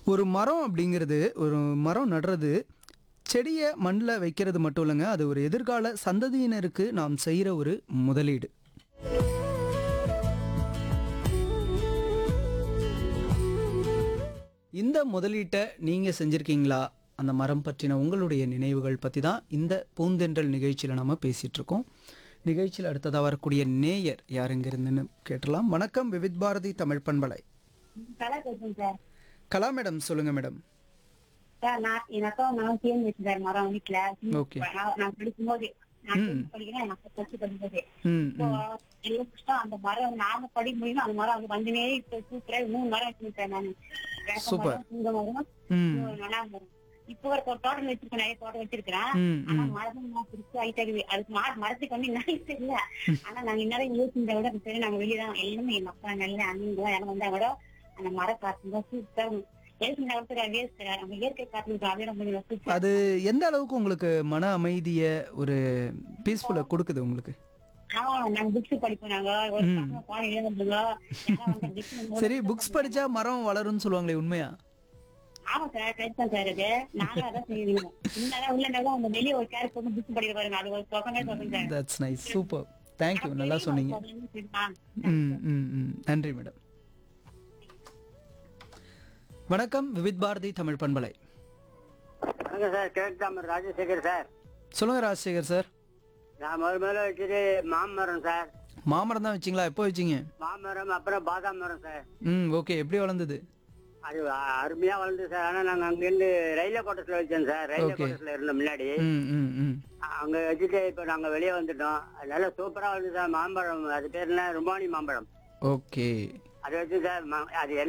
ஒரு மரம் அப்படிங்கிறது ஒரு மரம் நடுறது செடியை மண்ணில் வைக்கிறது மட்டும் இல்லைங்க அது ஒரு எதிர்கால சந்ததியினருக்கு நாம் செய்கிற ஒரு முதலீடு இந்த முதலீட்டை நீங்கள் செஞ்சுருக்கீங்களா அந்த மரம் பற்றின உங்களுடைய நினைவுகள் பற்றி தான் இந்த பூந்தென்றல் நிகழ்ச்சியில் நம்ம பேசிகிட்டு இருக்கோம் நிகழ்ச்சியில் அடுத்ததாக வரக்கூடிய நேயர் யார் இங்க இருந்துன்னு கேட்டலாம் வணக்கம் விவித் பாரதி தமிழ் பண்பலை கலா பேசுறேன் சார் கலா மேடம் சொல்லுங்கள் மேடம் சார் நான் என் அக்கா நான் சேர்ந்து வச்சு சார் மரம் வீட்டுல Okay. நான் நான் படிக்கும்போது நான் tenth படிக்கிறேன் என் அக்கா பத்து படிக்கும்போது ம் இப்போ எல்லாம் கஷ்டம் அந்த மரம் நாம படிக்க முடியும் அந்த மரம் அது வந்துனே இப்ப சூப்பரா மூணு மரம் வச்சிருக்கேன் சார் நான் வேப்ப Super. மரம் சிங்க மரம் ம் இன்னொரு நொனா மரம் இப்போ ஒரு தோட்டம் வச்சிருக்கேன் நிறைய தோட்டம் வச்சிருக்கிறேன் ம் ஆனா ம் மரம் நான் பிடிச்சி ஆயிட்டாரு அதுக்கு மா- மரத்துக்கு வந்து என்ன இல்ல ஆனா நாங்க இன்னும் யோசிச்சதை விட சரி நாங்க வெளியே தான் எல்லாமே எங்க அப்பா நல்ல அண்ணன் யாரும் வந்தா கூட அந்த மர காத்து தான் சூப்பர் ஏசி ஒருத்தர் வேஸ்ட் நம்ம இயற்கை காத்து அப்படியே ரொம்ப சூப்பர் அது எந்த அளவுக்கு உங்களுக்கு மன அமைதியை ஒரு பீஸ்ஃபுல்லாக கொடுக்குது உங்களுக்கு ஆமா நாங்க புக்ஸ் படிப்போம் நாங்க ஒரு பசங்க பாடம் எழுதுங்க எல்லாம் வந்து books நம்ம சரி புக்ஸ் படிச்சா மரம் வளரும்னு சொல்லுவாங்களே உண்மையா ஆமா சார் கரெக்டா சார் அது நானும் அதான் செய்யணும் முன்னாடி உள்ள நல்லா அந்த வெளியே ஒரு கேரட் போட்டு புக்ஸ் படிக்க பாருங்க அது ஒரு பக்கமே சொல்லுங்க sir that's nice super thank you நல்லா சொன்னீங்க ம் ம் ம் நன்றி மேடம் வணக்கம் விவித் பாரதி தமிழ் பண்பலை வணக்கம் சார் கேட்காம ராஜசேகர் சார் சொல்லுங்க ராஜசேகர் சார் நான் முதல் முதல்ல வச்சது மாமரம் சார் மாமரம் தான் வச்சிங்களா எப்போ வச்சிங்க மாமரம் அப்புறம் பாதாம் மரம் சார் ம் ஓகே எப்படி வளர்ந்தது அது அ- அருமையா வளர்ந்து சார் ஆனா நாங்க அங்கிருந்து ரயில்வே கோட்டத்துல வச்சோம் சார் ரயில்வே Okay. கோட்டத்துல இருந்தோம் முன்னாடி ம் ம் ம் அ- அங்க வச்சுட்டு இப்ப நாங்க வெளியே வந்துட்டோம் அது நல்லா சூப்பரா வளர்ந்து சார் மாம்பழம் அது பேர் என்ன ருமானி மாம்பழம் ஓகே அது வச்சு சார் ம- அது என்ன